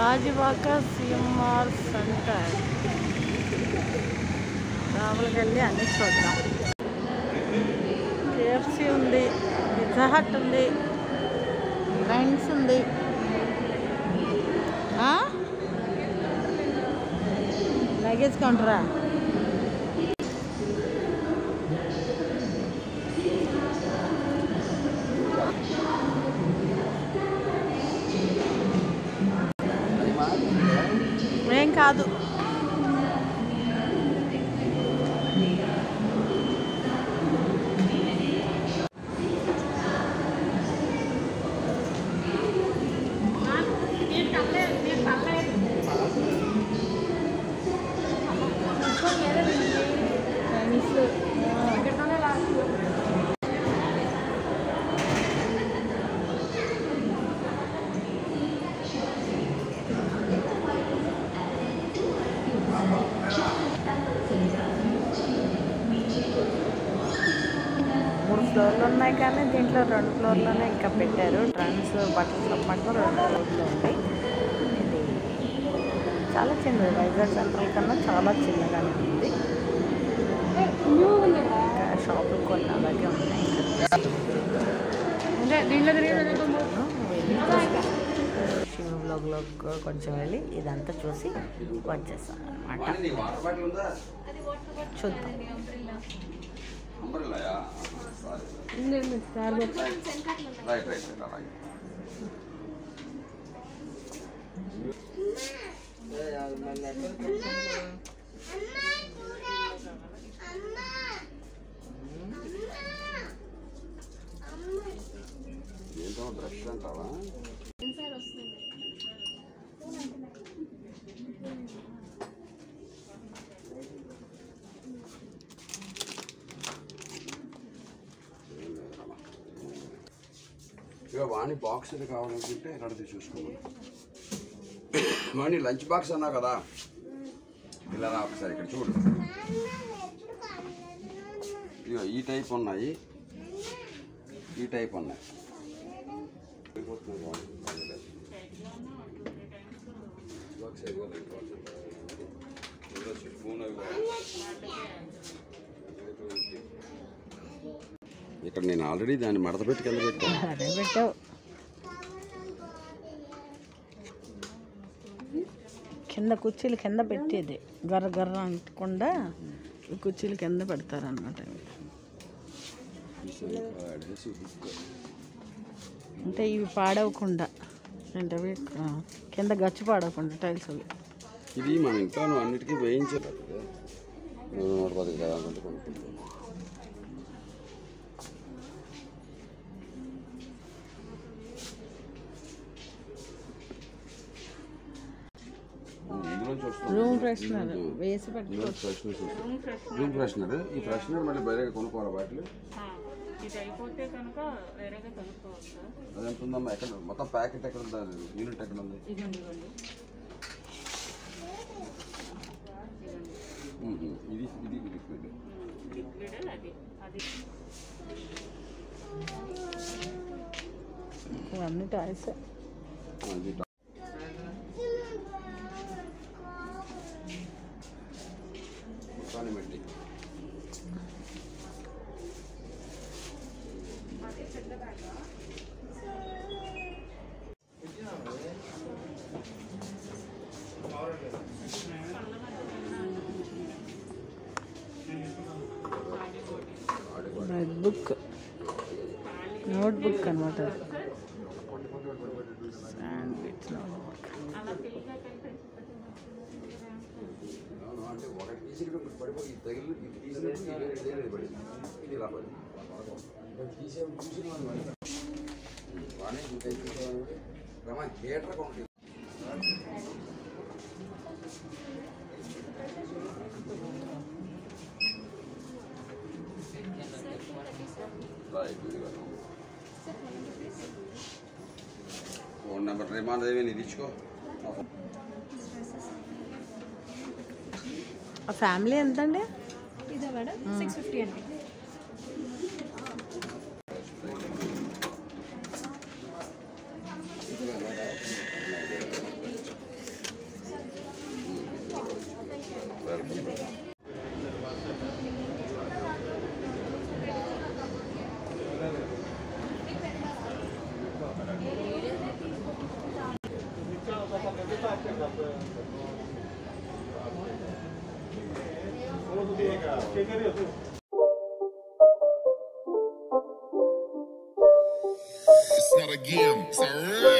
Gajuwaka CMR centre లోపలికి వెళ్ళి అన్ని చూద్దాం కేఎఫ్సి ఉంది పిజ్జా హట్ ఉంది ఫ్రెండ్స్ ఉంది లగేజ్ కౌంటరా ఏం కాదు మూడు ఫ్లోర్లు ఉన్నాయి కానీ దీంట్లో రెండు ఫ్లోర్లోనే ఇంకా పెట్టారు ట్రాన్స్ బట్టల షాప్ మాత్రం రెండు ఫ్లోర్లు ఉంది ఇది చాలా చిన్నది వైజాగ్ సెంట్రల్ కన్నా చాలా చిన్నగానే ఉంది ఇంకా షాపులు కొన్ని అలాగే ఉన్నాయి శివ బ్లాగ్లో కొంచెం వెళ్ళి ఇదంతా చూసి వచ్చేసాం అనమాట చూద్దాం రైట్ రైట్ అలాగే ఏంటో బ్రష్ అంటావా ఇక వాణి బాక్స్ ఇది కావాలనుకుంటే ఇక్కడ చూసుకోమని వాణి లంచ్ బాక్స్ అన్నావు కదా ఇలా రా ఒకసారి ఇక్కడ చూడు ఇగో ఈ టైప్ ఉన్నాయి ఈ టైప్ ఉన్నాయి వెళ్ళిపోతున్నాయి వాణి. బాక్స్ ఇదిగో లంచ్ బాక్స్. ఇందులో స్పూన్ అవి కావాలి. ఇక్కడ నేను ఆల్రెడీ దాన్ని మడత పెట్టి కింద పెట్టాను అదే పెట్టావు కింద కుర్చీలు కింద పెట్టేది గర్ర గర్ర అంటకుండా ఈ కుర్చీలు కింద పెడతారనమాట అడ్హెసివ్ బుక్ అంటే ఇవి పాడవకుండా ఏంటవి ఆ, కింద గచ్చు పాడవకుండా టైల్స్ అవి ఇది మనం ఇంకా నువ్వు అన్నిటికీ వేయించాలి నూట పది కదా అనుకుంటే కొనుక్కుంటాం ఇందులో చూస్తాం రూమ్ ఫ్రెషనర్ వేసి పెట్టి ఇందులో ఫ్రెషనర్ చూస్తాం రూమ్ ఫ్రెషనర్ ఈ ఫ్రెషనర్ మళ్ళీ బయటగా కొనుక్కోవాలి వాటిలో ఇది అయిపోతే కనుక వేరేగా కనుక్కోవచ్చు అది ఎంత ఉందమ్మా ఎక్కడ మొత్తం ప్యాకెట్ ఎక్కడ ఉంది అది యూనిట్ ఎక్కడ ఉంది ఉహు, ఇది ఇది లిక్విడ్ ఇవన్నీ టాయ్స్ అది మొత్తాన్ని పెట్టి రెడ్ బుక్ నోట్ బుక్ అనమాట శాండ్విచ్ నోట్ బుక్ అవును, అంటే ఒకటి తీసి ఇక్కడ పడిపోయి ఇది తగిలి ఇది తీసినప్పుడు ఇది వేరే వేరే పడింది ఇది ఇలా పడింది ఇక్కడ తీసే చూసిన వాళ్ళు మరి. బాగానే ఇంకా చూసేవాళ్ళు. రమా హీటర్ కొంటే ఫోన్ నెంబర్ రేమాన్ దేవి ఇది ఇచ్చుకో ఆ ఫ్యామిలీ ఎంతండి ఇదే మేడం సిక్స్ ఫిఫ్టీ అండి It's not a game, it's a